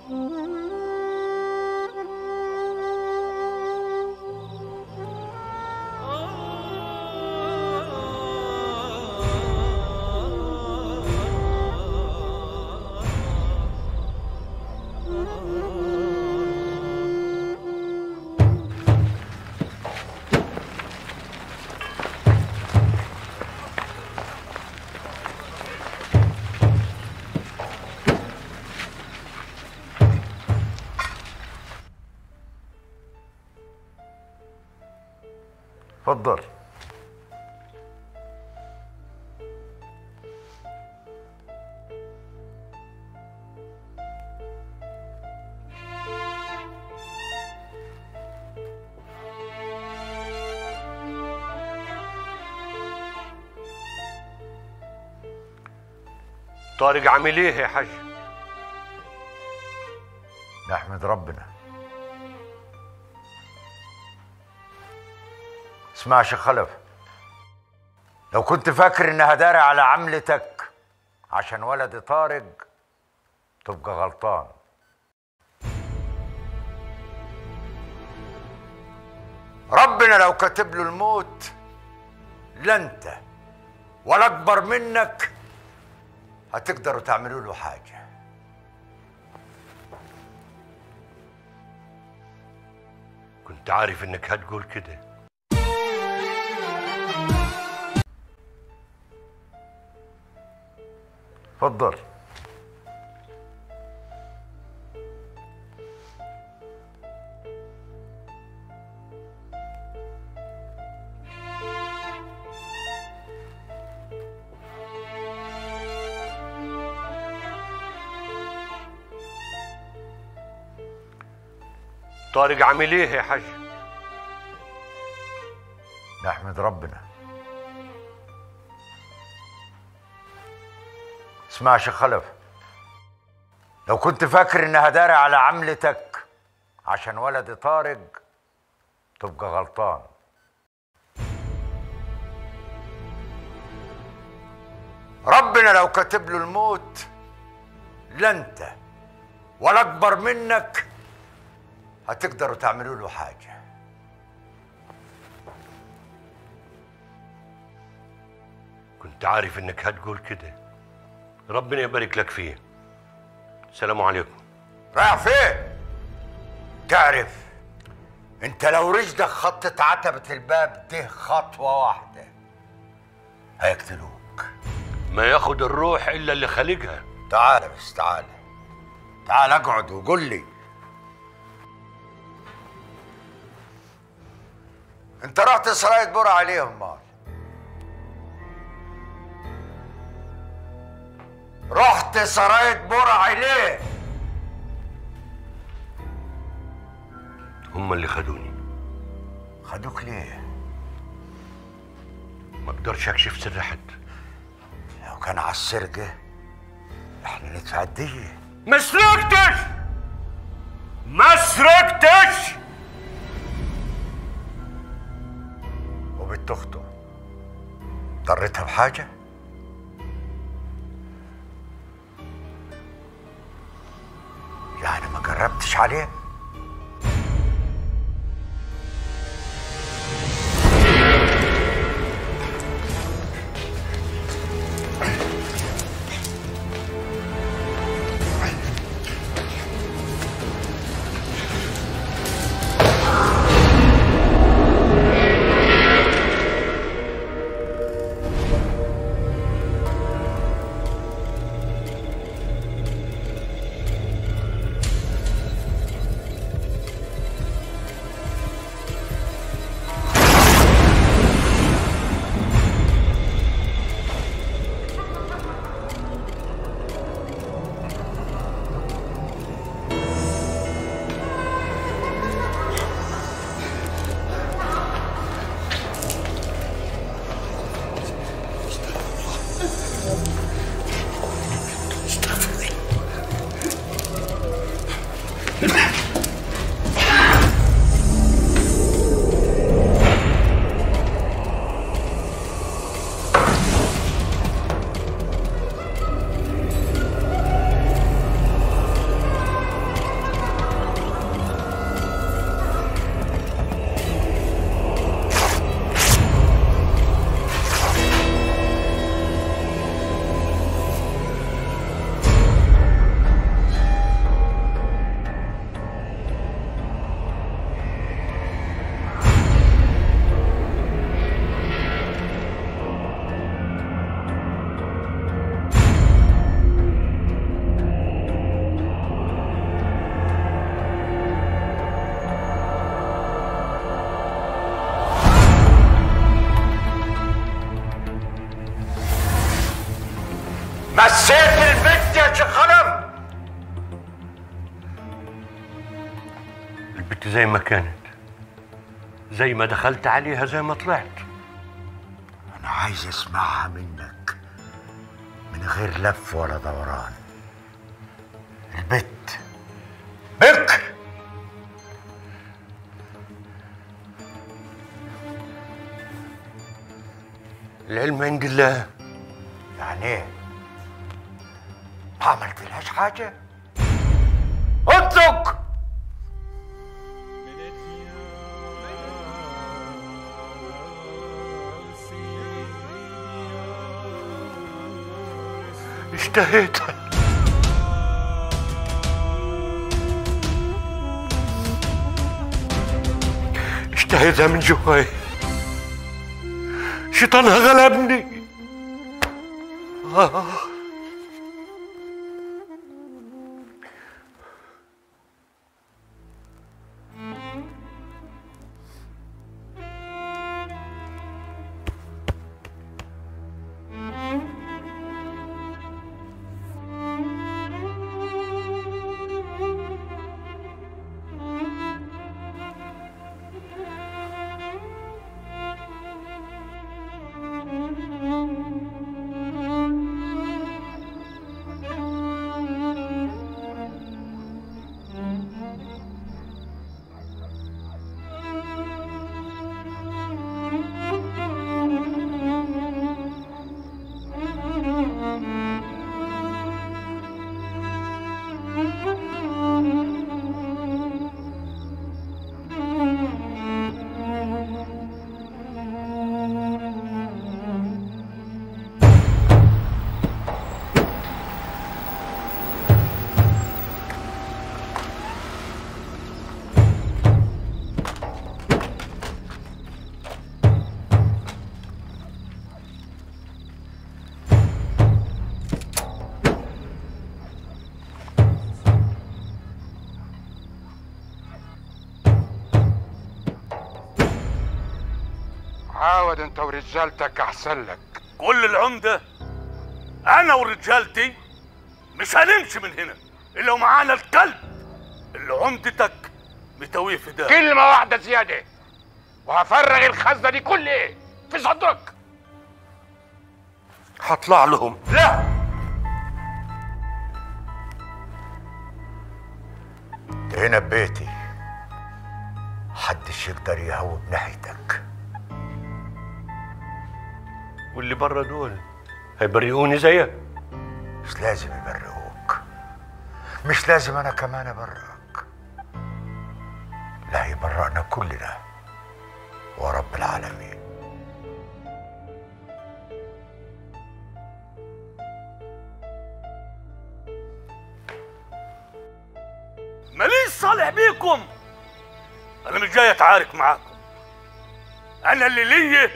اتفضل طارق عامل ايه يا حاج نحمد ربنا اسمع يا شيخ خلف لو كنت فاكر انها داري على عملتك عشان ولدي طارق تبقى غلطان ربنا لو كاتب له الموت لا انت ولا اكبر منك هتقدروا تعملوا له حاجه كنت عارف انك هتقول كده اتفضل طارق عامل ايه يا حاج نحمد ربنا اسمع يا شيخ خلف لو كنت فاكر انها داري على عملتك عشان ولدي طارق تبقى غلطان ربنا لو كاتب له الموت لا انت ولا اكبر منك هتقدروا تعملوا له حاجه كنت عارف انك هتقول كده ربنا يبارك لك فيه السلام عليكم رايح فين؟ تعرف انت لو رجلك خطت عتبة الباب ده خطوة واحدة هيقتلوك ما ياخد الروح الا اللي خالقها تعال بس تعال تعال اقعد وقول لي انت رحت سراية برع عليهم مال رحت سراية برع ليه؟ هم اللي خدوني خدوك ليه؟ ما اقدرش اكشف سر حد لو كان على السرقة احنا ندفع الدية ما سرقتش ما سرقتش وبنت اخته ضرتها بحاجة؟ يعني ما جربتش عليه؟ مسيت البنت يا شيخ خلف البت زي ما كانت زي ما دخلت عليها زي ما طلعت انا عايز اسمعها منك من غير لف ولا دوران البت بكر العلم عند الله يعني ايه ما عملتلهاش حاجه انطق اشتهيت اشتهيتها من جواي شيطانها غلبني آه. عاود انت ورجالتك احسن لك كل العمدة أنا ورجالتي مش هنمشي من هنا إلا ومعانا الكلب اللي عمدتك متويه في ده كلمة واحدة زيادة وهفرغ الخزنة دي كلها في صدرك هطلع لهم لا ده هنا ببيتي محدش يقدر يهوب ناحيتك واللي برا دول هيبرئوني زيك مش لازم يبرئوك مش لازم انا كمان ابرئك لا يبرئنا كلنا ورب العالمين ماليش صالح بيكم أنا مش جاي أتعارك معاكم أنا اللي ليا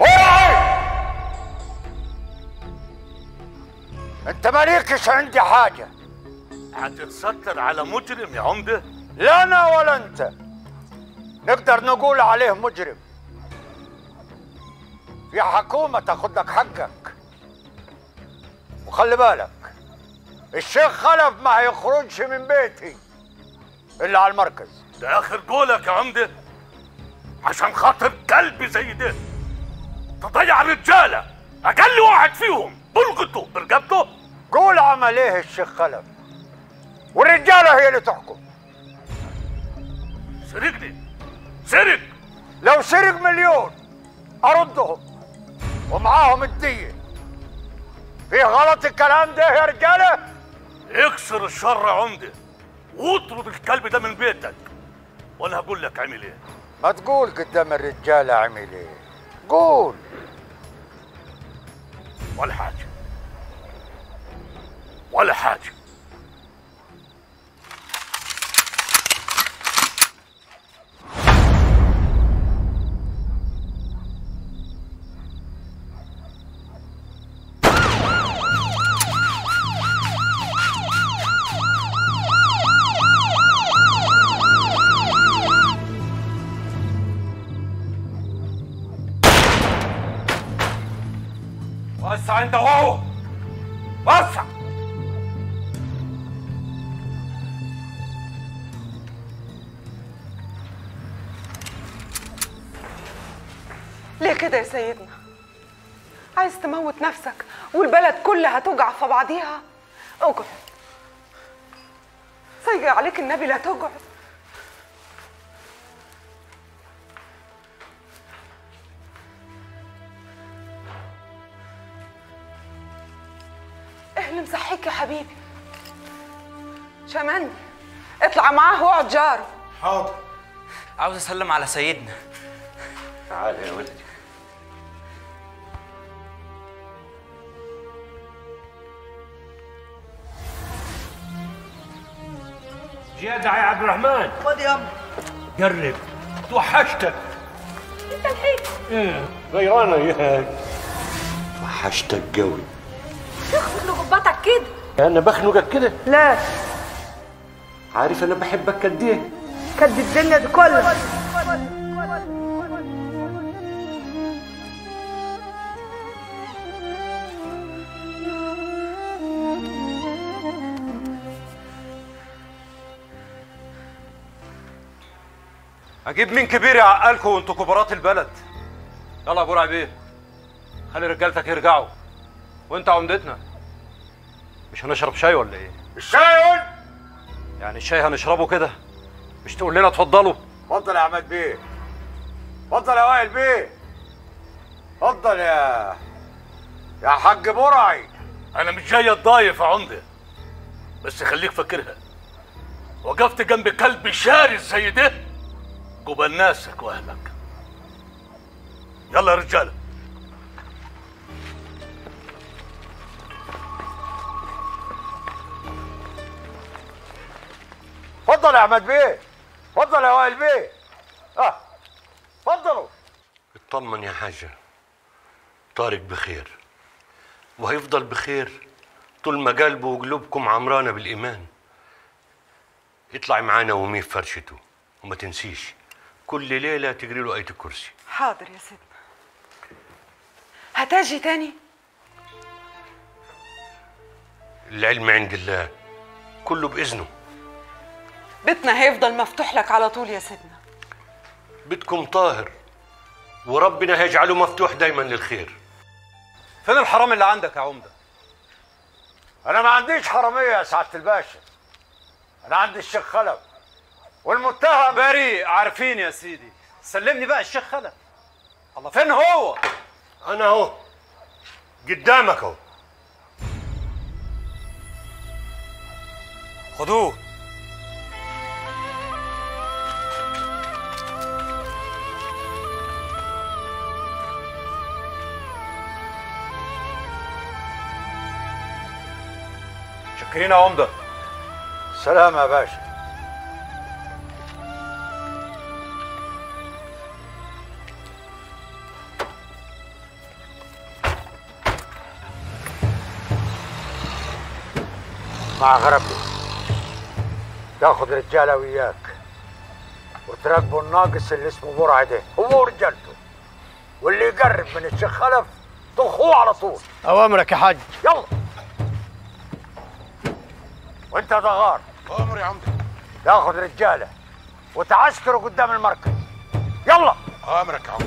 انت مالكش عندي حاجه هتتستر على مجرم يا عمدة لا انا ولا انت نقدر نقول عليه مجرم في حكومة تاخد لك حقك وخلي بالك الشيخ خلف ما هيخرجش من بيتي الا على المركز ده آخر قولك يا عمدة عشان خاطر كلب زي ده تضيع الرجالة أقل واحد فيهم بلغته برقبته قول عمل ايه الشيخ خلف والرجالة هي اللي تحكم سرقني سرق لو سرق مليون اردهم ومعاهم الدية في غلط الكلام ده يا رجالة اكسر الشر يا عمدة واطرد الكلب ده من بيتك وانا هقول لك عمل ايه ما تقول قدام الرجالة عمل ايه قول ولا حاجة ولا حاجة وسع انت وهو وسع كده يا سيدنا عايز تموت نفسك والبلد كلها توجع في بعضيها اقعد سيجي عليك النبي لا تقعد ايه اللي مصحيك يا حبيبي شمندي اطلع معاه واقعد جاره حاضر عاوز اسلم على سيدنا تعال يا ولدي جدع يا عبد الرحمن خد يا أم. قرب توحشتك انت الحين ايه غيرانه ياك وحشتك قوي تخبط لغبطك كده انا بخنقك كده لا عارف انا بحبك قد ايه كد الدنيا دي كلها اجيب مين كبير يعقلكم وانتوا كبارات البلد يلا يا ابو رعبيه خلي رجالتك يرجعوا وانت عمدتنا مش هنشرب شاي ولا ايه الشاي قول يعني الشاي هنشربه كده مش تقول لنا اتفضلوا اتفضل يا عماد بيه اتفضل يا وائل بيه اتفضل يا يا حاج برعي انا مش جاي اتضايف يا عمده بس خليك فاكرها وقفت جنب كلب شارس زي ده جبال ناسك واهلك يلا يا رجاله اتفضل يا عماد بيه اتفضل يا وائل بيه اه اتفضلوا اطمن يا حاجة طارق بخير وهيفضل بخير طول ما قلبه وقلوبكم عمرانة بالإيمان اطلعي معانا وميه في فرشته وما تنسيش كل ليلة تجري له آية الكرسي حاضر يا سيدنا هتاجي تاني العلم عند الله كله بإذنه بيتنا هيفضل مفتوح لك على طول يا سيدنا بيتكم طاهر وربنا هيجعله مفتوح دايما للخير فين الحرام اللي عندك يا عمده انا ما عنديش حراميه يا سعاده الباشا انا عندي الشيخ خلف والمتهم بريء عارفين يا سيدي سلمني بقى الشيخ خلف الله فين هو أنا أهو قدامك أهو خدوه شكرين يا عمده سلام يا باشا مع غربي تاخد رجاله وياك وتراقبوا الناقص اللي اسمه برعه ده هو ورجالته واللي يقرب من الشيخ خلف طخوه على طول اوامرك يا حاج يلا وانت يا دغار امر يا عمده تاخد رجاله وتعسكروا قدام المركز يلا امرك يا عمده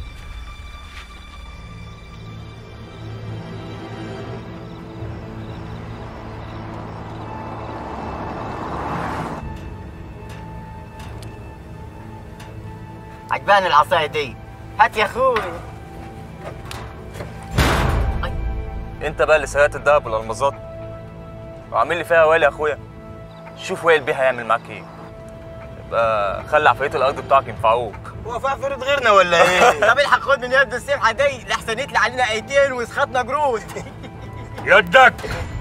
عجباني العصاية دي هات يا اخوي انت بقى اللي سرقت الدهب والالمازات وعامل لي فيها وائل يا اخويا شوف وائل بيه هيعمل معاك ايه يبقى خلي عفاريت الارض بتاعك ينفعوك هو في عفريت غيرنا ولا ايه؟ طب الحق خد من يد السمحة دي لحسن يطلع علينا ايتين ويسخطنا جرود يدك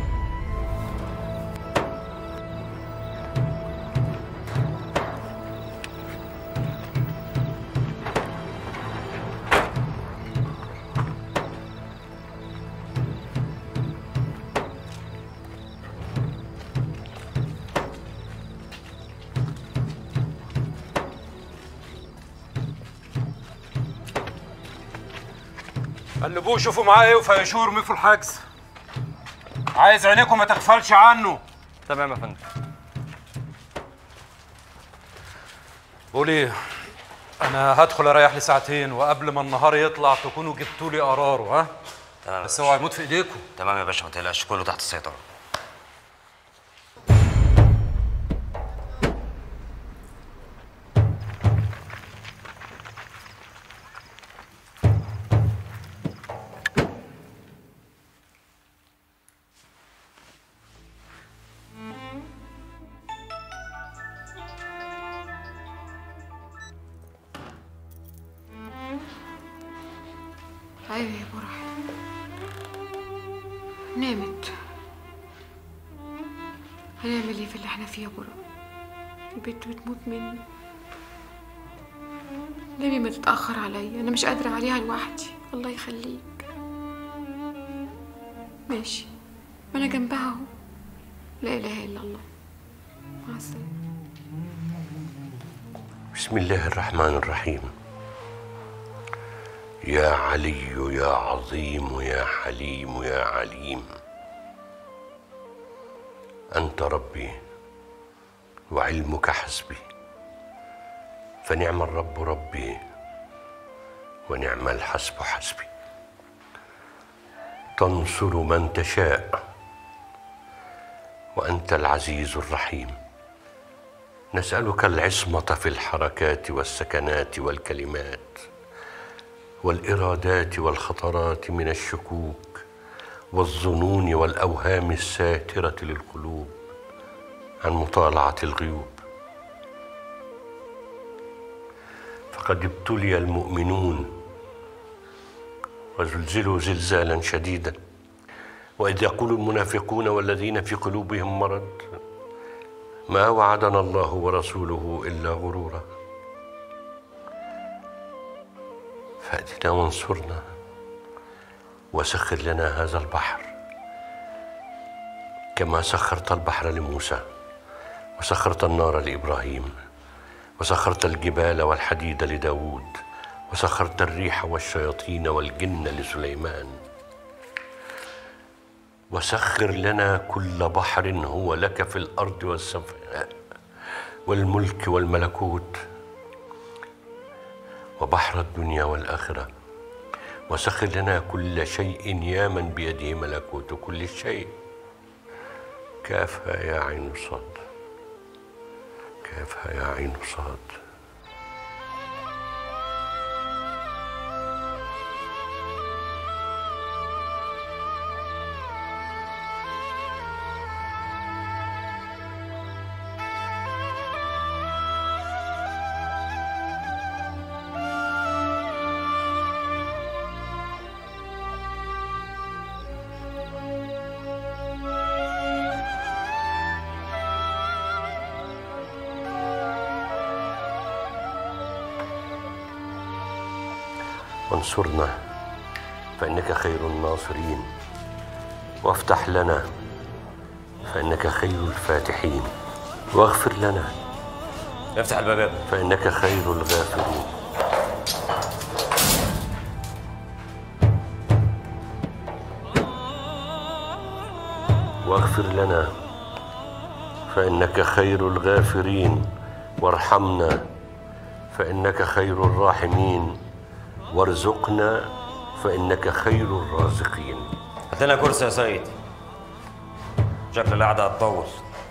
قلبوه شوفوا معاه ايه وفيشوه ارميه في الحجز عايز عينيكم ما تغفلش عنه تمام يا فندم قول ايه انا هدخل اريح لي ساعتين وقبل ما النهار يطلع تكونوا جبتوا لي قراره ها تمام يا بس باشا. اوعى يموت في ايديكم تمام يا باشا ما تقلقش كله تحت السيطره ايوه يا برح نامت هنعمل ايه في اللي احنا فيه يا برا البنت بتموت مني نبي ما تتأخر عليا انا مش قادرة عليها لوحدي الله يخليك ماشي ما انا جنبها اهو لا اله الا الله مع السلامة بسم الله الرحمن الرحيم يا علي يا عظيم يا حليم يا عليم انت ربي وعلمك حسبي فنعم الرب ربي ونعم الحسب حسبي تنصر من تشاء وانت العزيز الرحيم نسالك العصمه في الحركات والسكنات والكلمات والارادات والخطرات من الشكوك والظنون والاوهام الساتره للقلوب عن مطالعه الغيوب فقد ابتلي المؤمنون وزلزلوا زلزالا شديدا واذ يقول المنافقون والذين في قلوبهم مرض ما وعدنا الله ورسوله الا غرورا فاتنا وانصرنا وسخر لنا هذا البحر كما سخرت البحر لموسى وسخرت النار لابراهيم وسخرت الجبال والحديد لداود وسخرت الريح والشياطين والجن لسليمان وسخر لنا كل بحر هو لك في الارض والسماء والملك والملكوت وبحر الدنيا والاخره وسخر لنا كل شيء يا من بيده ملكوت كل شيء كافها يا عين صاد كافها يا عين صاد وانصرنا فإنك خير الناصرين وافتح لنا فإنك خير الفاتحين واغفر لنا افتح الباب يا ابني فإنك خير الغافرين واغفر لنا فإنك خير الغافرين وارحمنا فإنك خير الراحمين وارزقنا فإنك خير الرازقين هات لنا كرسي يا سيد شكل القعده هتطول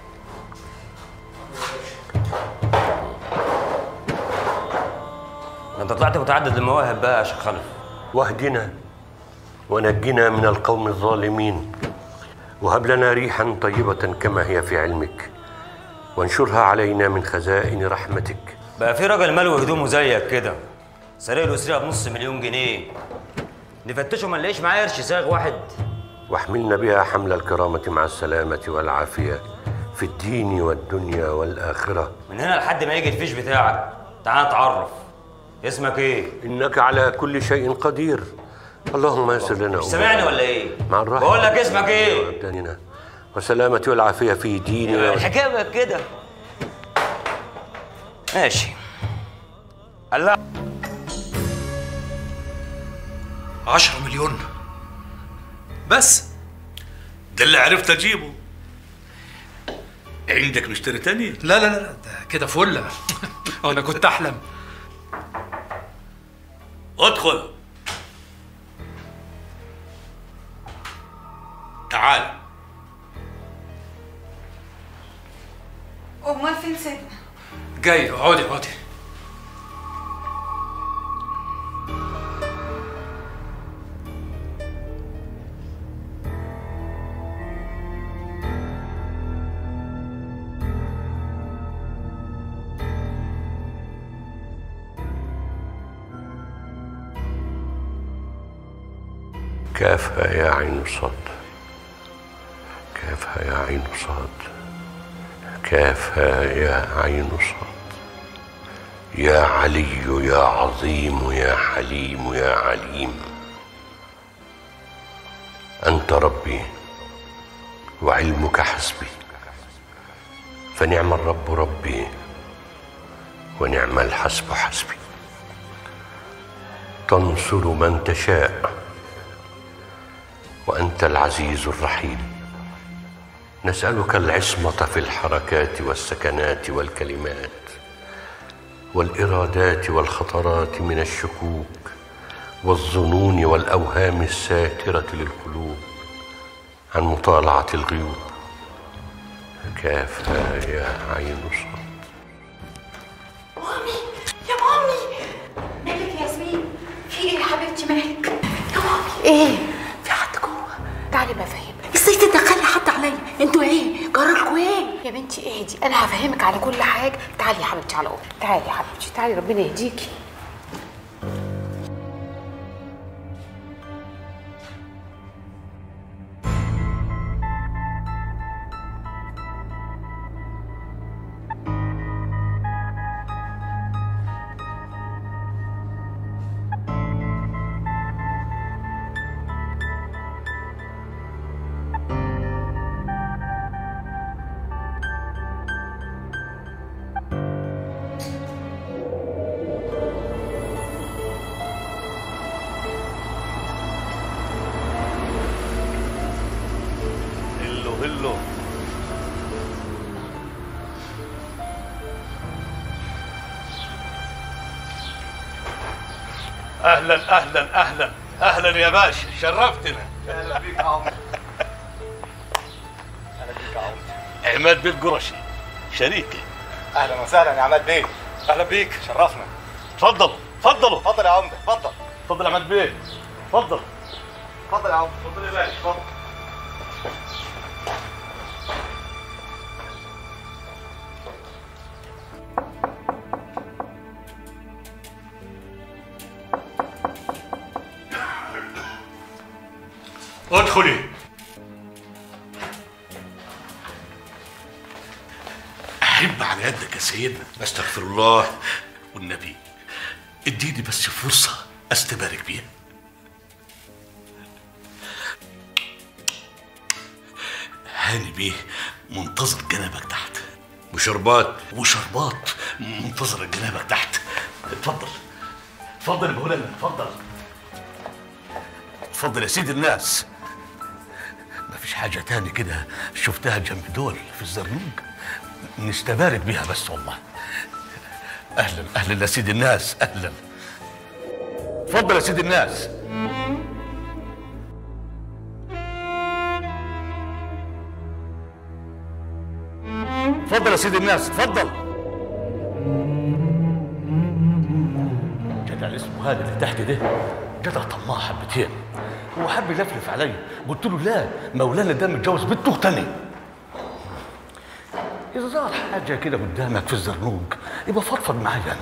ده انت طلعت متعدد المواهب بقى يا شيخ خلف واهدنا ونجنا من القوم الظالمين وهب لنا ريحا طيبة كما هي في علمك وانشرها علينا من خزائن رحمتك بقى في راجل ملوي هدومه زيك كده سرق له سرقه بنص مليون جنيه نفتشه ما نلاقيش معاه قرش ساغ واحد واحملنا بها حمل الكرامة مع السلامة والعافية في الدين والدنيا والآخرة من هنا لحد ما يجي الفيش بتاعك تعال نتعرف اسمك ايه؟ إنك على كل شيء قدير اللهم يسر لنا مش سامعني ولا ايه؟ مع الراحة بقول لك اسمك ايه؟ وأبداننا والسلامة والعافية في ديننا الحكايه بقت كده ماشي الله عشرة مليون بس ده اللي عرفت اجيبه عندك مشتري تاني لا لا لا ده كده فله انا كنت احلم ادخل تعال امال فين سيدنا جاي اقعدي اقعدي كافها يا عين صاد كافها يا عين صاد كافها يا عين صاد يا علي يا عظيم يا حليم يا عليم أنت ربي وعلمك حسبي فنعم الرب ربي ونعم الحسب حسبي تنصر من تشاء وانت العزيز الرحيم نسالك العصمه في الحركات والسكنات والكلمات والارادات والخطرات من الشكوك والظنون والاوهام الساكره للقلوب عن مطالعه الغيوب كافها يا عين صاد مامي يا مامي مالك يا ياسمين في ايه يا حبيبتي مالك يا مامي ايه في حد جوه تعالي بفهمك ازاي تدخلي حد عليا انتوا ايه جرالكوا ايه يا بنتي اهدي انا هفهمك على كل حاجه تعالي يا حبيبتي على اوضتك تعالي يا حبيبتي تعالي ربنا يهديكي هلو هلو اهلا اهلا اهلا اهلا يا باشا شرفتنا اهلا بيك يا عمر اهلا بيك يا عمر عماد بن قرشي شريكي اهلا وسهلا يا عماد بيه اهلا بيك شرفنا تفضلوا تفضلوا اتفضل يا عمده اتفضل تفضل يا عماد بيه تفضل اتفضل يا عمده اتفضل يا باشا اتفضل ادخلي احب على يدك يا سيدنا استغفر الله والنبي اديني بس فرصه استبارك بيها هاني بيه منتظر جنابك تحت وشربات وشربات منتظر جنابك تحت اتفضل اتفضل يا مولانا اتفضل اتفضل يا سيد الناس مفيش حاجة تاني كده شفتها جنب دول في الزرنوج نستبارك بيها بس والله أهلا أهلا يا سيد الناس أهلا اتفضل يا سيد الناس اتفضل يا سيد الناس اتفضل جدع اللي اسمه هذا اللي تحت ده جدع طماع حبتين هو حب يلفلف عليا قلت له لا مولانا ده متجوز بنته تاني اذا ظهر حاجه كده قدامك في الزرنوج يبقى فضفض معايا انا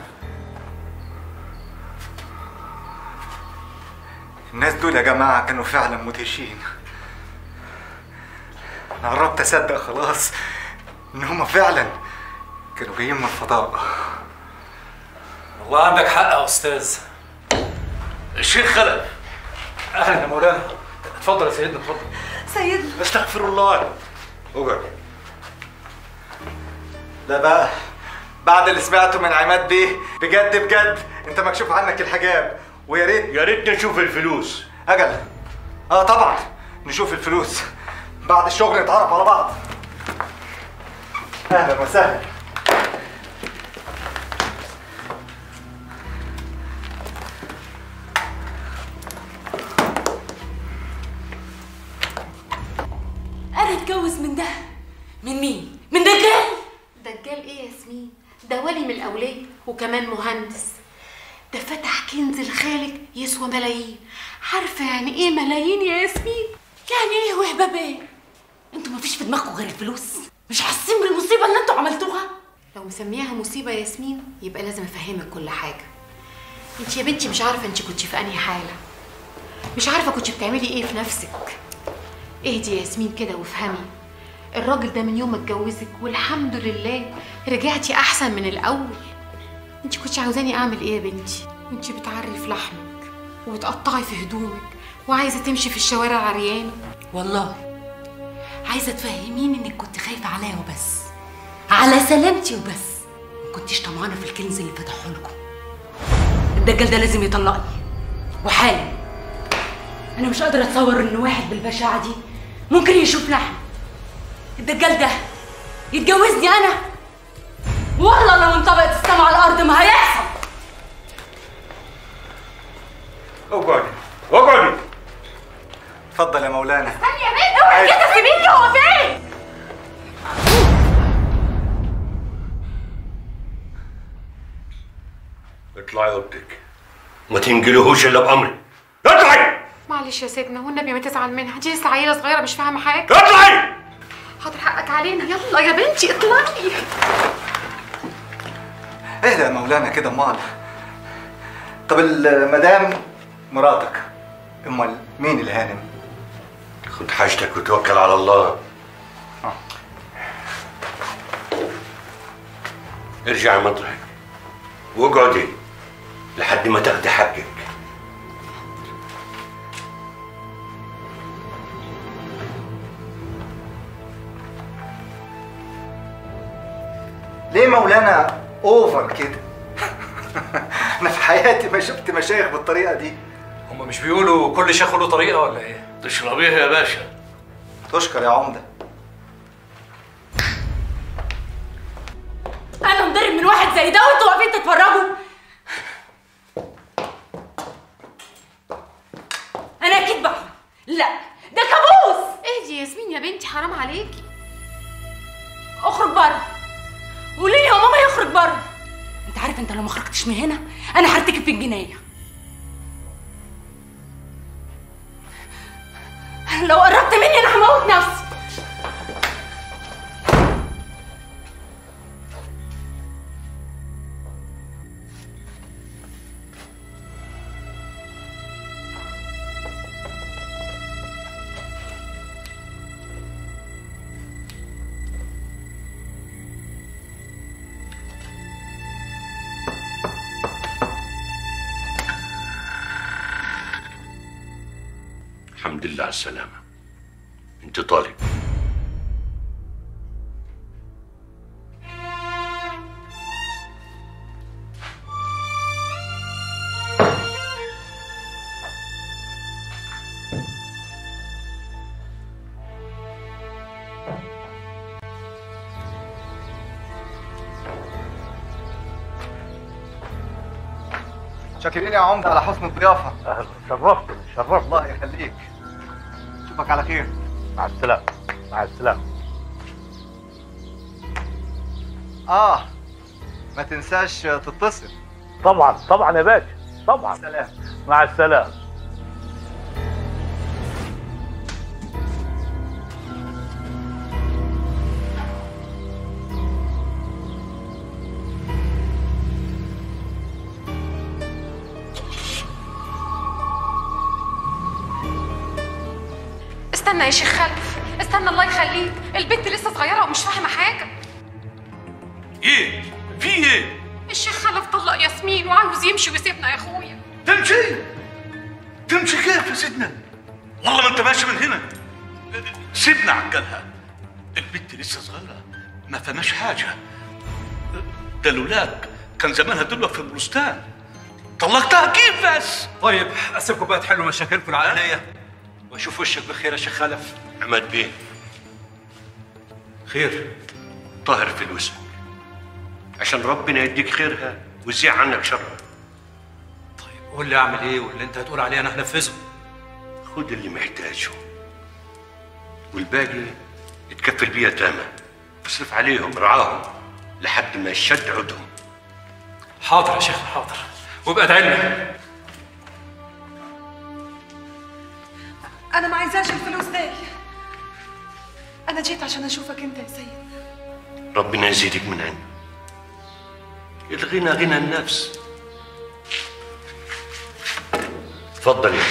الناس دول يا جماعه كانوا فعلا مدهشين انا قربت اصدق خلاص ان هم فعلا كانوا جايين من الفضاء والله عندك حق يا استاذ الشيخ خلف اهلا يا مولانا اتفضل يا سيدنا اتفضل سيدنا استغفر الله اقعد لا بقى بعد اللي سمعته من عماد بيه بجد بجد انت مكشوف عنك الحجاب ويا ريت يا ريت نشوف الفلوس اجل اه طبعا نشوف الفلوس بعد الشغل نتعرف على بعض اهلا وسهلا انا اتجوز من ده من مين من دجال دجال ايه يا ياسمين ده ولي من الاولياء وكمان مهندس ده فتح كنز لخالك يسوى ملايين عارفه يعني ايه ملايين يا ياسمين يعني ايه وهبه بيه انتوا مفيش في دماغكم غير الفلوس مش حاسين بالمصيبه اللي انتوا عملتوها لو مسمياها مصيبه يا ياسمين يبقى لازم افهمك كل حاجه انت يا بنتي مش عارفه انت كنت في انهي حاله مش عارفه كنت بتعملي ايه في نفسك اهدي يا ياسمين كده وافهمي الراجل ده من يوم ما اتجوزك والحمد لله رجعتي احسن من الاول انت كنت عاوزاني اعمل ايه يا بنتي انت بتعري في لحمك وبتقطعي في هدومك وعايزه تمشي في الشوارع عريانه والله عايزه تفهميني انك كنت خايفه عليا وبس على سلامتي وبس ما كنتيش طمعانه في الكنز اللي فتحه لكم الدجال ده لازم يطلقني وحالا انا مش قادره اتصور ان واحد بالبشاعه دي ممكن يشوف لحم الدجال ده يتجوزني انا والله لو انطبقت السما على الارض ما هيحصل اقعدي اقعدي اتفضل يا مولانا استني يا بنت اوعي كده سيبيني هو فين اطلعي اوضتك ما تنجلهوش الا بامري اطلعي معلش يا سيدنا والنبي ما تزعل منها دي لسه عيله صغيره مش فاهمه حاجه اطلعي حاضر حقك علينا يلا يا بنتي اطلعي اهدى يا مولانا كده امال طب المدام مراتك امال مين الهانم خد حاجتك وتوكل على الله ارجعي مطرحك واقعدي لحد ما تاخدي حقك ليه مولانا اوفر كده انا في حياتي ما شفت مشايخ بالطريقه دي هما مش بيقولوا كل شيخ له طريقه ولا ايه؟ تشربيها يا باشا تشكر يا عمده انا مضرب من واحد زي ده وانتوا واقفين تتفرجوا انا اكيد بحلم لا ده كابوس اهدي يا ياسمين يا بنتي حرام عليكي اخرج بره قولي لي يا ماما يخرج بره انت عارف انت لو ما خرجتش من هنا انا هرتكب في الجنايه لو قربت مني انا هموت نفسي الحمد لله على السلامة انت طالب شاكرين يا عمده على حسن الضيافه اهلا شرفتني شرفت الله يخليك اشوفك على خير مع السلامه مع السلامه اه ما تنساش تتصل طبعا طبعا يا باشا طبعا سلام مع السلامه استنى يا شيخ خلف استنى الله يخليك البنت لسه صغيره ومش فاهمه حاجه ايه؟ في ايه؟ الشيخ خلف طلق ياسمين وعاوز يمشي ويسيبنا يا اخويا تمشي؟ تمشي كيف يا سيدنا؟ والله ما انت ماشي من هنا سيبنا عجلها البنت لسه صغيرة ما فهماش حاجة ده لولاك كان زمانها دلوقتي في البستان طلقتها كيف بس؟ طيب اسيبكم بقى تحلوا مشاكلكم العائليه واشوف وشك بخير يا شيخ خلف عماد بيه خير طاهر فلوسك عشان ربنا يديك خيرها ويزيع عنك شرها قول لي اعمل ايه واللي انت هتقول عليه انا هنفذه خد اللي محتاجه والباقي يتكفل بيها تامة اصرف عليهم رعاهم لحد ما يشد عودهم حاضر يا شيخ حاضر وابقى ادعي لنا انا ما عايزاش الفلوس دي انا جيت عشان اشوفك انت يا سيد ربنا يزيدك من عنده الغنى غنى النفس تفضل يا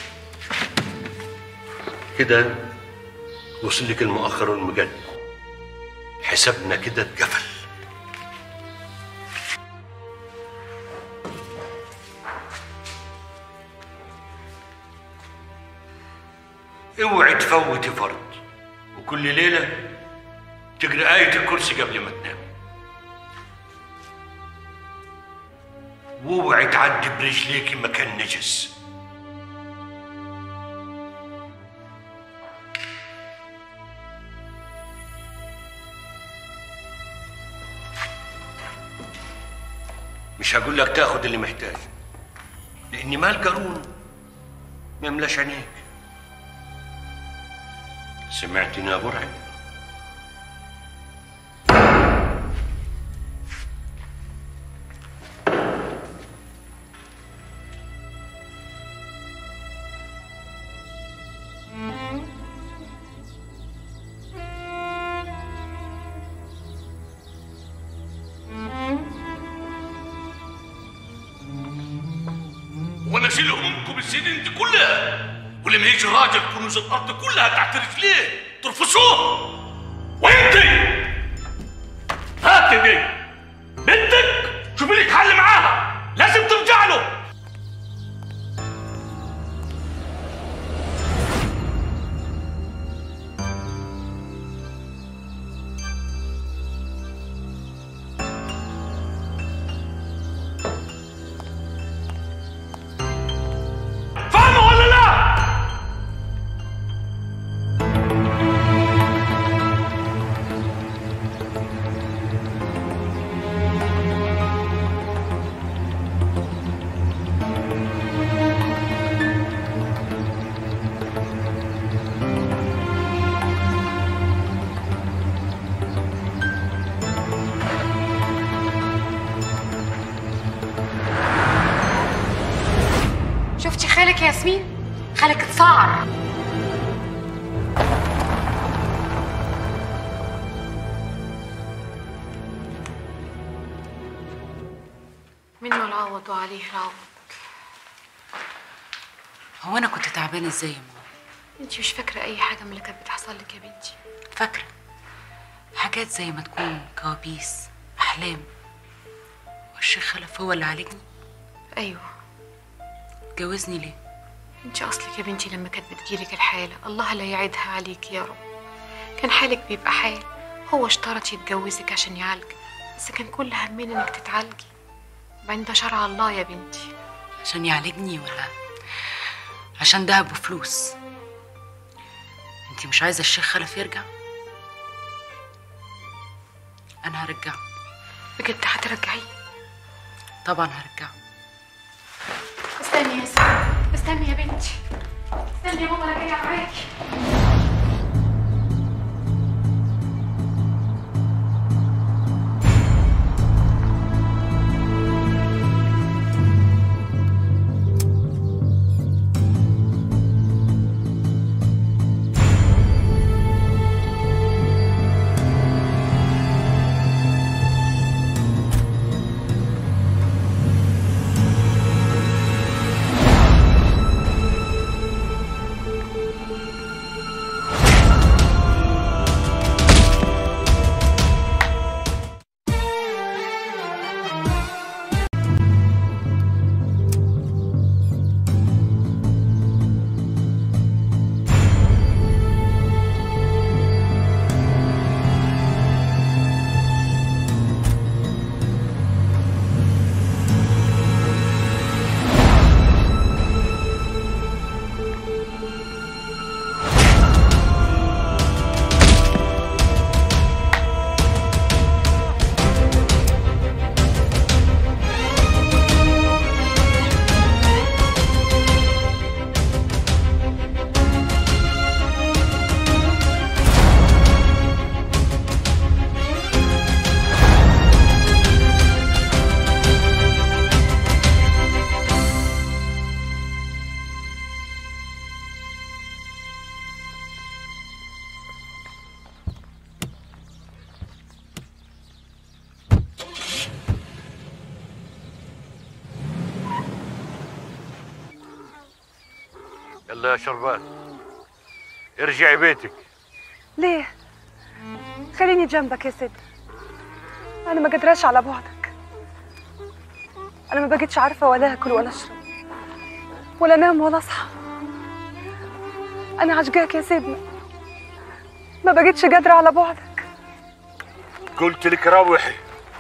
كده وصل لك المؤخر والمجد حسابنا كده اتقفل اوعي تفوتي فرض وكل ليله تقرا آية الكرسي قبل ما تنام واوعي تعدي برجليكي مكان نجس مش هقول لك تاخد اللي محتاج لان مال قارون ما يملاش عينيك سمعتني يا برعي وانا اشيل همومكم السنين دي كلها ولما يجي راجل كنوز الارض كلها تحت رجليه ترفسوه وانت هات دي بنتك شوفي لك حل معاها لازم ترجع له فاهمه ولا لا؟ شفتي خالك يا ياسمين خالك اتصعر منه العوض وعليه العوض هو انا كنت تعبانه ازاي يا ماما انت مش فاكره اي حاجه من اللي كانت بتحصل لك يا بنتي فاكره حاجات زي ما تكون كوابيس احلام والشيخ خلف هو اللي عالجني ايوه اتجوزني ليه انت اصلك يا بنتي لما كانت بتجيلك الحاله الله لا يعيدها عليك يا رب كان حالك بيبقى حال هو اشترط يتجوزك عشان يعالجك بس كان كل همنا انك تتعالجي وبعدين ده شرع الله يا بنتي عشان يعالجني ولا عشان دهب وفلوس انتي مش عايزه الشيخ خلف يرجع انا هرجعه بجد هترجعيه طبعا هرجعه استني يا ساره استني يا بنتي استني يا ماما انا جايه معاكي يلا يا شربات ارجعي بيتك ليه خليني جنبك يا سيد انا ما قدراش على بعدك انا ما بقيتش عارفه ولا اكل ولا اشرب ولا انام ولا اصحى انا عشقاك يا سيدنا ما بقيتش قادره على بعدك قلت لك روحي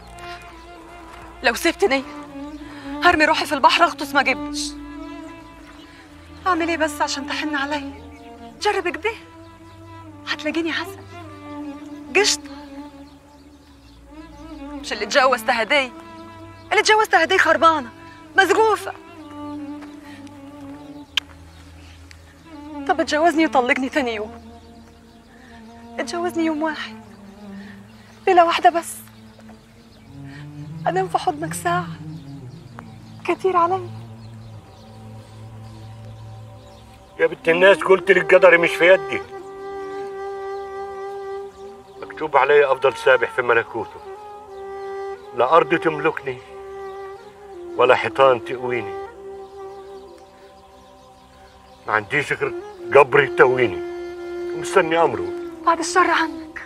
لو سبتني هرمي روحي في البحر اغطس ما جبتش اعمل ايه بس عشان تحن علي جرب كده هتلاقيني عسل قشطة مش اللي اتجوزت هدي اللي اتجوزت هدي خربانة مزقوفة طب اتجوزني وطلقني تاني يوم اتجوزني يوم واحد ليلة واحدة بس أنام في حضنك ساعة كتير علي يا بنت الناس قلت لك قدري مش في يدي مكتوب علي افضل سابح في ملكوته لا ارض تملكني ولا حيطان تقويني ما عنديش غير قبر يتويني ومستني امره بعد الشر عنك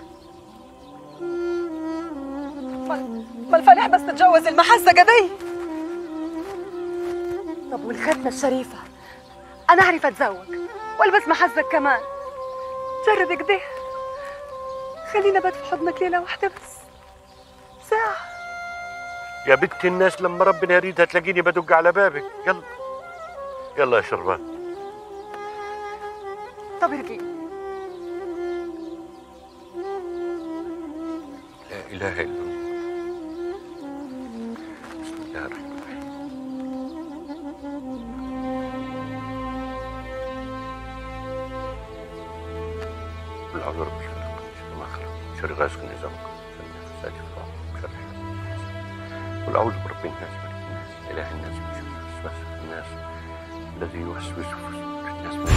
ما الفلاح بس تتجوز المحزقة دي طب والختمة الشريفة أنا أعرف أتزوج وألبس محزق كمان جرب كده خلينا بات في حضنك ليلة واحدة بس ساعة يا بنت الناس لما ربنا يريدها تلاقيني بدق على بابك يلا يلا يا شربات طب ارجعي لا اله الا الله بسم الله الرحمن الرحيم قل اعوذ برب الفلق شر ما خلق شر غاسق اذا وقب شر النفاثات في العقد شر حاسد قل اعوذ برب الناس ملك الناس اله الناس من شر الوسواس الناس الذي يوسوس في صدور الناس من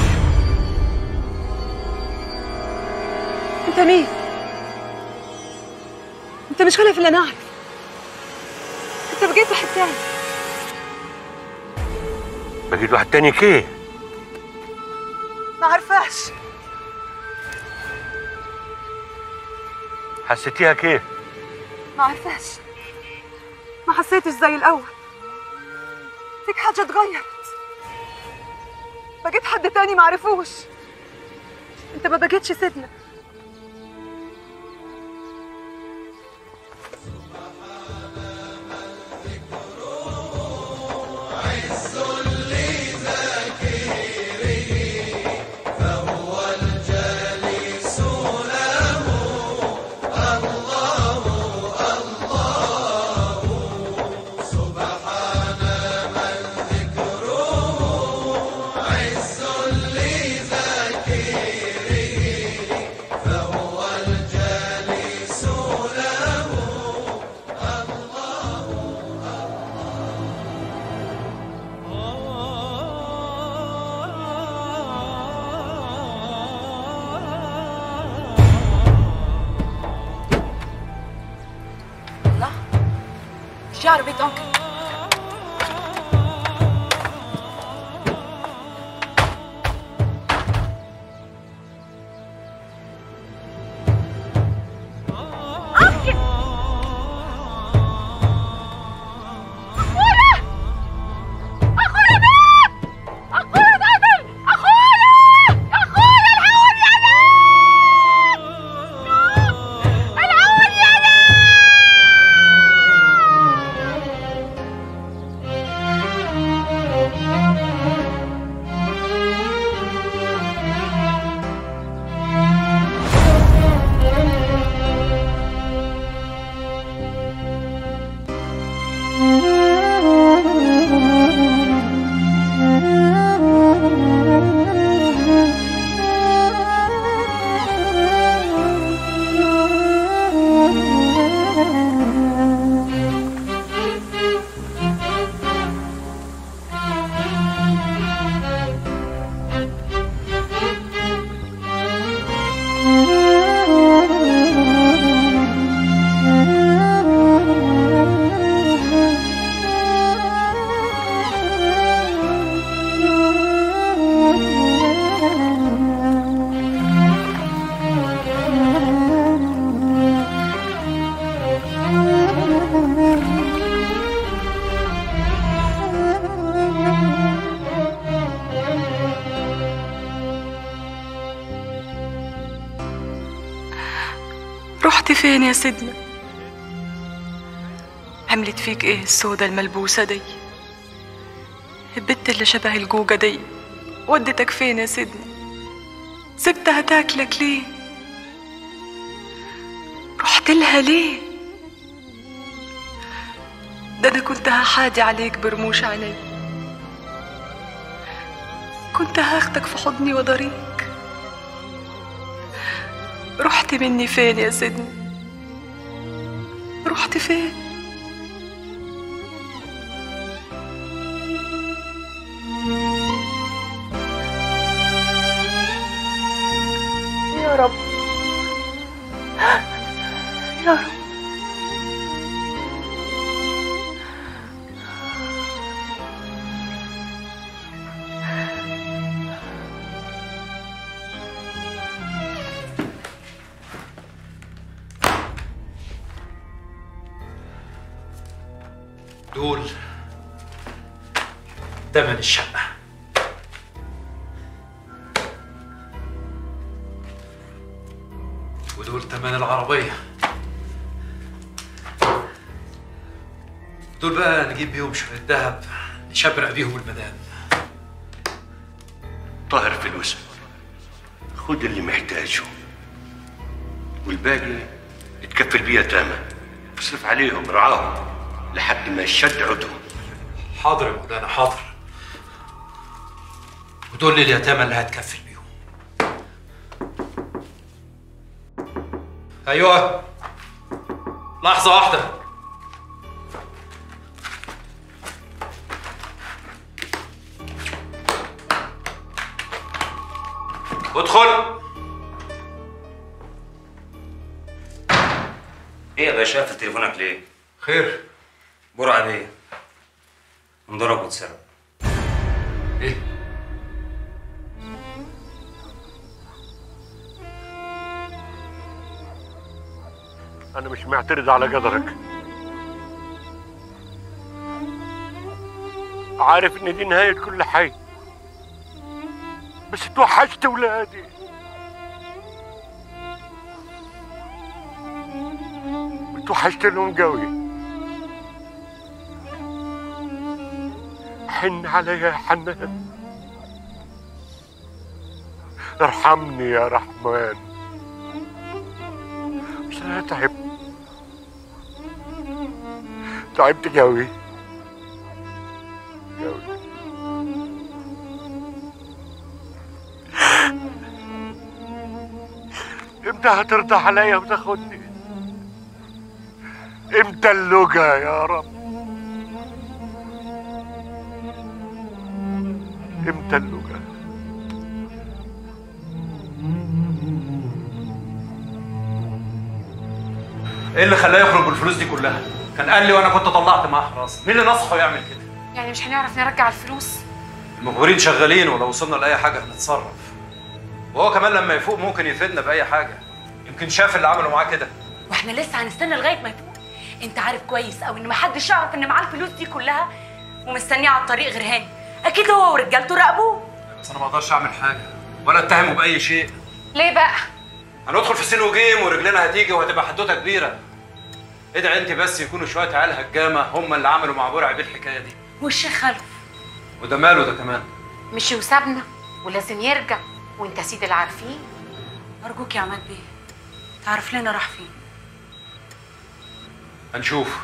أنت مين؟ أنت مش خلف اللي أنا أعرف أنت بقيت واحد تاني بقيت واحد تاني كيه ما عرفاش حسيتيها كيف ما عرفاش ما حسيتش زي الأول فيك حاجة اتغيرت بقيت حد تاني ما عرفوش انت ما بقيتش سيدنا الله شعر بيت أنكل رحت فين يا سيدنا عملت فيك ايه السودة الملبوسة دي البت اللي شبه الجوجة دي ودتك فين يا سيدنا سبتها تاكلك ليه رحت لها ليه ده انا كنت هحادي عليك برموش عيني كنت هاخدك في حضني وضريك رحت مني فين يا سيدنا رحت فين يا رب يا رب دول تمن الشقة ودول تمن العربية دول بقى نجيب بيهم شوية ذهب نشبرق بيهم المدام طاهر فلوسك خد اللي محتاجه والباقي اتكفل بيه تامة اصرف عليهم رعاهم لحد ما يشد عدهم حاضر يا مولانا حاضر ودول اليتامى اللي هتكفل بيهم ايوه لحظة واحدة ادخل ايه يا باشا قافل تليفونك ليه؟ خير برعة بيه انضرب واتسرق ايه؟ انا مش معترض على قدرك عارف ان دي نهاية كل حي بس توحشت ولادي توحشت لهم قوي حن علي يا حنان ارحمني يا رحمن بس انا تعبت تعبت قوي قوي امتى هترضى عليا وتاخدني امتى اللقا يا رب امتى اللقا ايه اللي خلاه يخرج بالفلوس دي كلها؟ كان قال لي وانا كنت طلعت معاه حراسة مين اللي نصحه يعمل كده؟ يعني مش هنعرف نرجع الفلوس المخبرين شغالين ولو وصلنا لاي حاجه هنتصرف وهو كمان لما يفوق ممكن يفيدنا باي حاجه يمكن شاف اللي عملوا معاه كده واحنا لسه هنستنى لغايه ما يفوق انت عارف كويس قوي ان محدش يعرف ان معاه الفلوس دي كلها ومستنيه على الطريق غير هاني اكيد هو ورجالته راقبوه بس انا ما اقدرش اعمل حاجه ولا اتهمه باي شيء ليه بقى هندخل في سين وجيم ورجلنا هتيجي وهتبقى حدوته كبيره ادعي انت بس يكونوا شويه عيال هجامه هم اللي عملوا مع برع بيه الحكايه دي والشيخ خلف وده ماله ده كمان مشي وسابنا ولازم يرجع وانت سيد العارفين ارجوك يا عماد بيه تعرف لنا راح فين هنشوف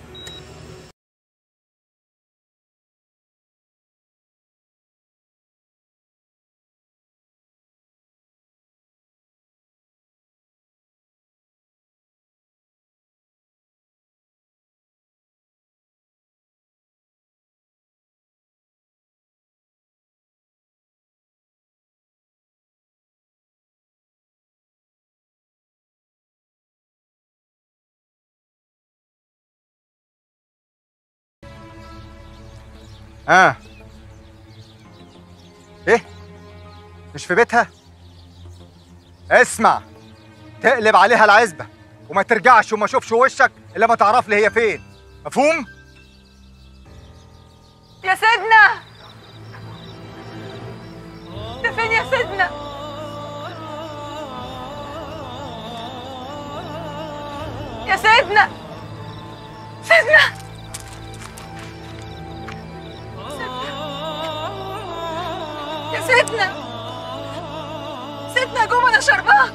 اه ايه مش في بيتها اسمع تقلب عليها العزبة وما ترجعش وما اشوفش وشك الا ما تعرف لي هي فين مفهوم يا سيدنا انت فين يا سيدنا يا سيدنا سيدنا يا سيدنا سيدنا قوم انا شربات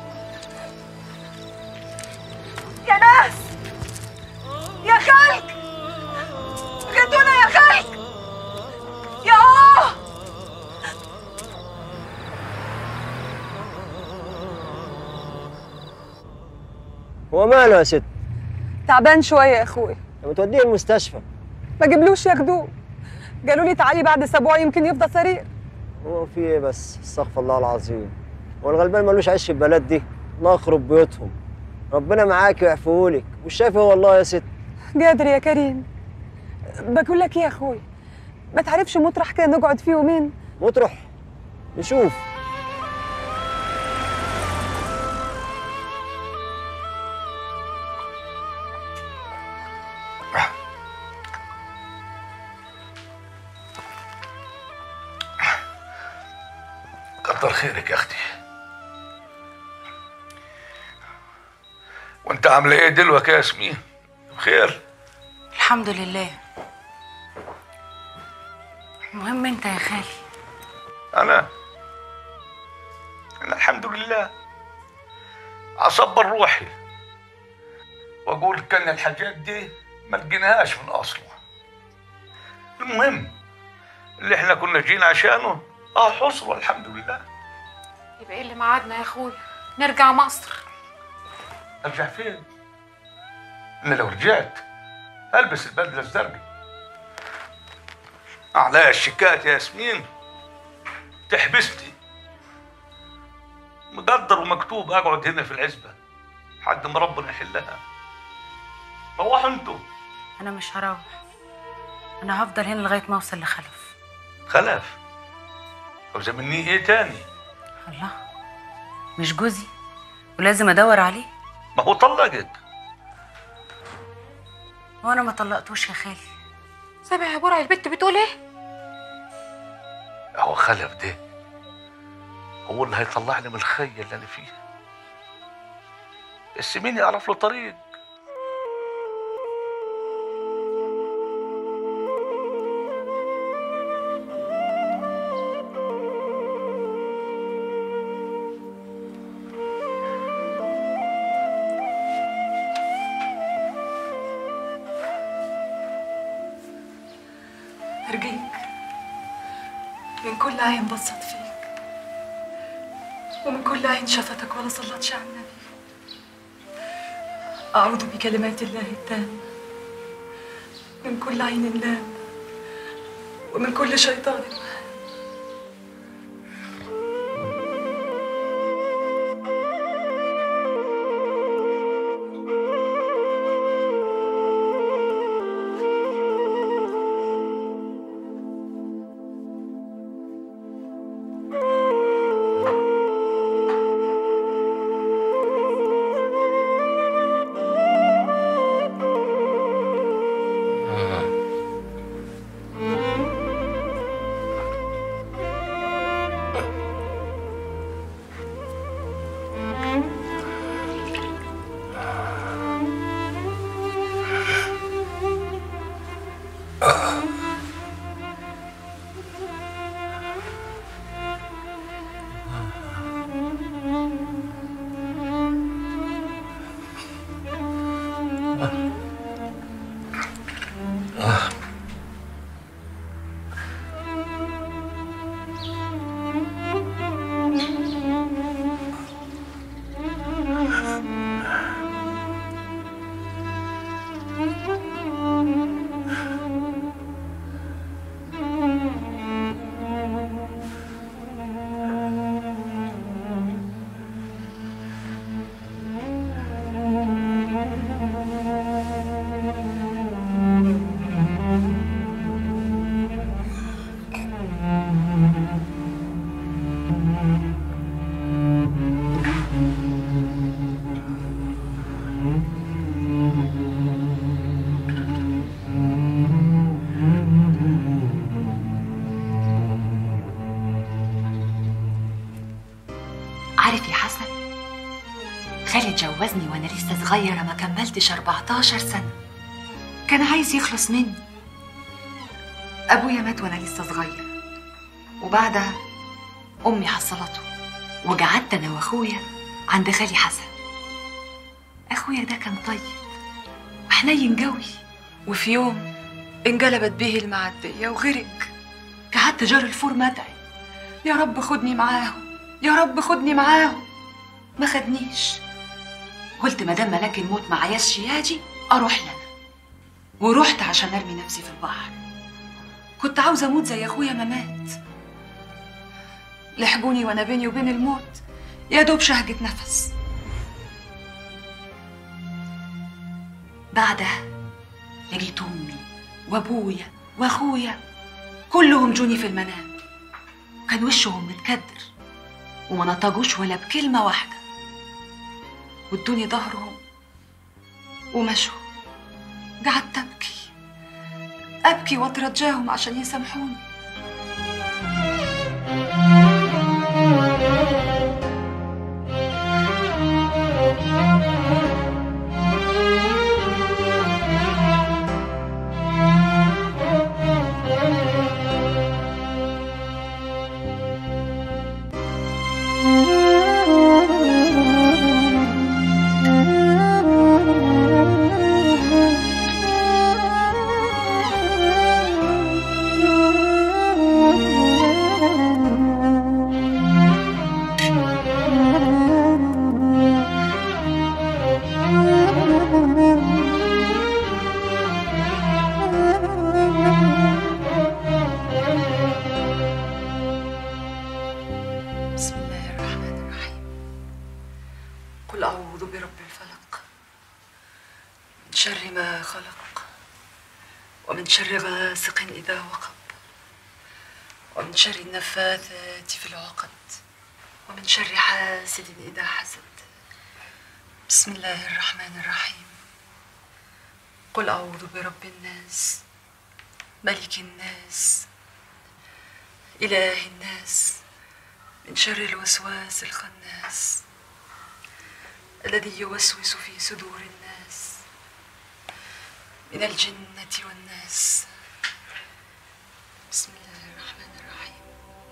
يا ناس يا خلق غدونا يا خلق يا اوه هو ماله يا ست؟ تعبان شويه يا اخوي لما توديه المستشفى ما جبلوش ياخدوه قالوا لي تعالي بعد اسبوع يمكن يفضى سرير هو في ايه بس استغفر الله العظيم هو الغلبان ملوش عيش في البلد دي الله يخرب بيوتهم ربنا معاك ويعفوهولك مش شايفه والله يا ست قادر يا كريم بقول لك ايه يا اخوي ما تعرفش مطرح كده نقعد فيه يومين مطرح نشوف كتر خيرك يا اختي وانت عامله ايه دلوقتي يا ياسمين بخير الحمد لله المهم انت يا خالي انا انا الحمد لله اصبر روحي واقول كان الحاجات دي ما لقيناهاش من اصله المهم اللي احنا كنا جينا عشانه اه حصل الحمد لله يبقى ايه اللي معادنا يا اخويا نرجع مصر ارجع فين انا لو رجعت البس البدله الزرقاء عليا الشيكات يا ياسمين تحبسني مقدر ومكتوب اقعد هنا في العزبه لحد ما ربنا يحلها روحوا انتوا انا مش هروح انا هفضل هنا لغايه ما اوصل لخلف خلف عاوزه مني ايه تاني الله مش جوزي ولازم ادور عليه ما هو طلقك وانا ما طلقتوش يا خالي سامع يا برع البت بتقول ايه هو خلف ده هو اللي هيطلعني من الخية اللي انا فيها بس مين يعرف له طريق أرجيك من كل عين بصت فيك ومن كل عين شفتك ولا صلتش على النبي أعوذ بكلمات الله التامة من كل عين لام ومن كل شيطان وهم. خالي اتجوزني وانا لسه صغيره ما كملتش 14 سنه كان عايز يخلص مني ابويا مات وانا لسه صغير وبعدها امي حصلته وقعدت انا واخويا عند خالي حسن اخويا ده كان طيب وحنين قوي وفي يوم انقلبت به المعديه وغرق قعدت جار الفور مدعي يا رب خدني معاهم يا رب خدني معاهم ما خدنيش قلت ما دام ملاك الموت ما عياش ياجي اروح لنا ورحت عشان ارمي نفسي في البحر كنت عاوزه اموت زي اخويا ما مات لحقوني وانا بيني وبين الموت يا دوب شهقة نفس بعدها لقيت امي وابويا واخويا كلهم جوني في المنام كان وشهم متكدر وما نطقوش ولا بكلمه واحده وادوني ظهرهم ومشوا قعدت ابكي ابكي واترجاهم عشان يسامحوني بسم الله الرحمن الرحيم قل أعوذ برب الفلق من شر ما خلق ومن شر غاسق إذا وقب ومن شر النفاثات في العقد ومن شر حاسد إذا حسد بسم الله الرحمن الرحيم قل أعوذ برب الناس ملك الناس إله الناس من شر الوسواس الخناس الذي يوسوس في صدور الناس من الجنة والناس بسم الله الرحمن الرحيم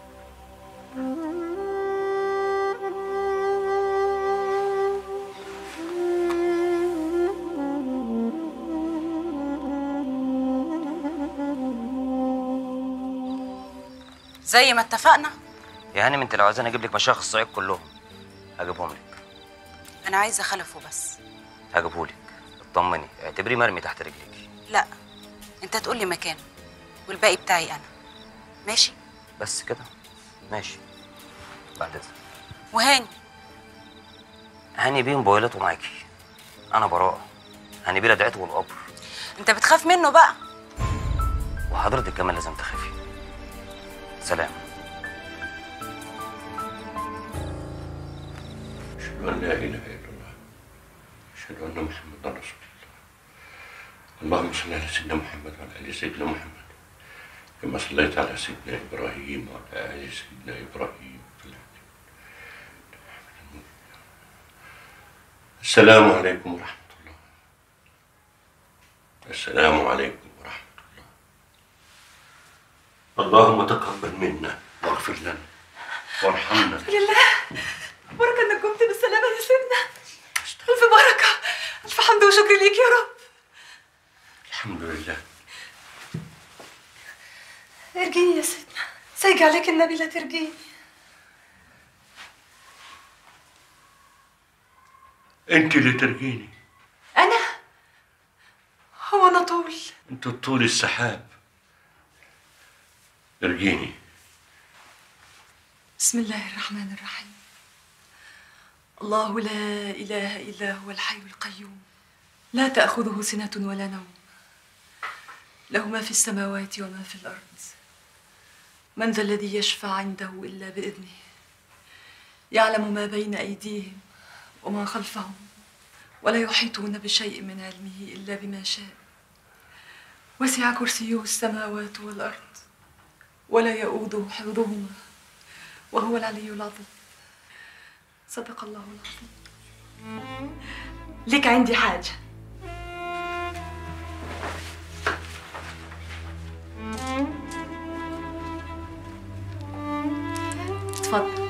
زي ما اتفقنا يا هانم انت لو عايزاني اجيب لك مشايخ الصعيد كلهم هجيبهم لك انا عايزه خلفه بس هجيبه لك اطمني اعتبريه مرمي تحت رجليك لا انت تقول لي مكانه والباقي بتاعي انا ماشي بس كده ماشي بعد اذنك وهاني هاني بيه موبايلاته معاكي انا براءة هاني بيه لدعته والقبر انت بتخاف منه بقى وحضرتك كمان لازم تخافي سلام أشهد أن لا إله إلا الله أشهد أن محمدا رسول الله اللهم صل على سيدنا محمد وعلى آل سيدنا محمد كما صليت على سيدنا إبراهيم وعلى آل سيدنا إبراهيم في العالمين. السلام عليكم ورحمة الله السلام عليكم ورحمة الله اللهم تقبل منا واغفر لنا وارحمنا لله بركة انك قمت بالسلامة يا سيدنا ألف بركة ألف حمد وشكر ليك يا رب الحمد لله ارجيني يا سيدنا سايق عليك النبي لا ترجيني أنت اللي ترجيني أنا هو أنا طول أنت طول السحاب ارجيني بسم الله الرحمن الرحيم الله لا إله إلا هو الحي القيوم لا تأخذه سنة ولا نوم له ما في السماوات وما في الأرض من ذا الذي يشفع عنده إلا بإذنه يعلم ما بين أيديهم وما خلفهم ولا يحيطون بشيء من علمه إلا بما شاء وسع كرسيه السماوات والأرض ولا يؤوده حفظهما وهو العلي العظيم صدق الله العظيم ليك عندي حاجة اتفضل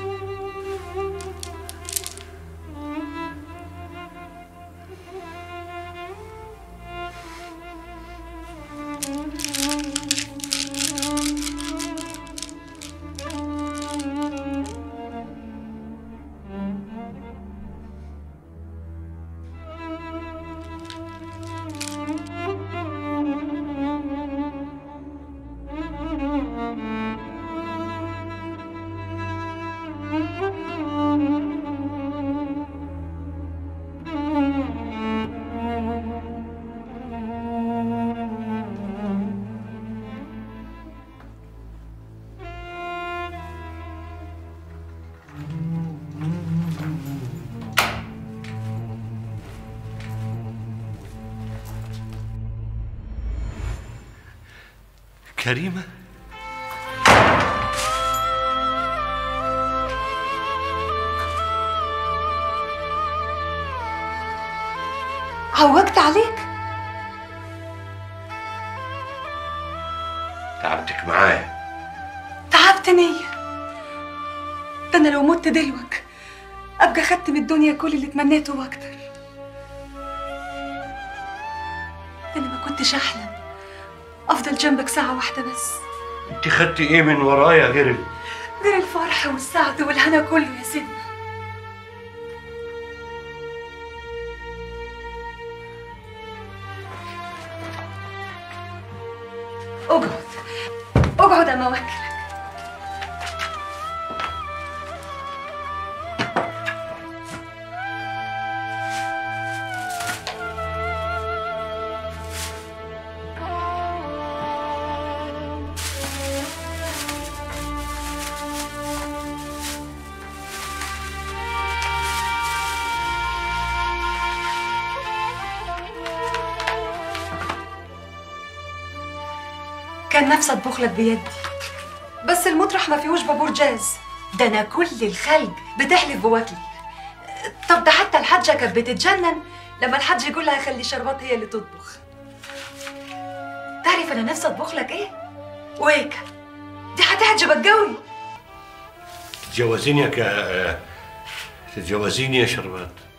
كريمة عوجت عليك تعبتك معايا تعبتني ده انا لو مت دلوك ابقى خدت من الدنيا كل اللي تمنيته واكتر ده انا ما كنتش احلم افضل جنبك ساعه واحده بس انت خدتي ايه من ورايا غير ال- غير الفرح والسعد والهنا كله يا سيدنا اقعد اقعد اما اوكلك كان نفسي اطبخ لك بيدي بس المطرح ما فيهوش بابور جاز ده انا كل الخلق بتحلف بواكلي طب ده حتى الحاجه كانت بتتجنن لما الحاج يقول لها خلي شربات هي اللي تطبخ تعرف انا نفسي اطبخ لك ايه ويك دي هتعجبك قوي تتجوزيني يا ك... تتجوزيني يا شربات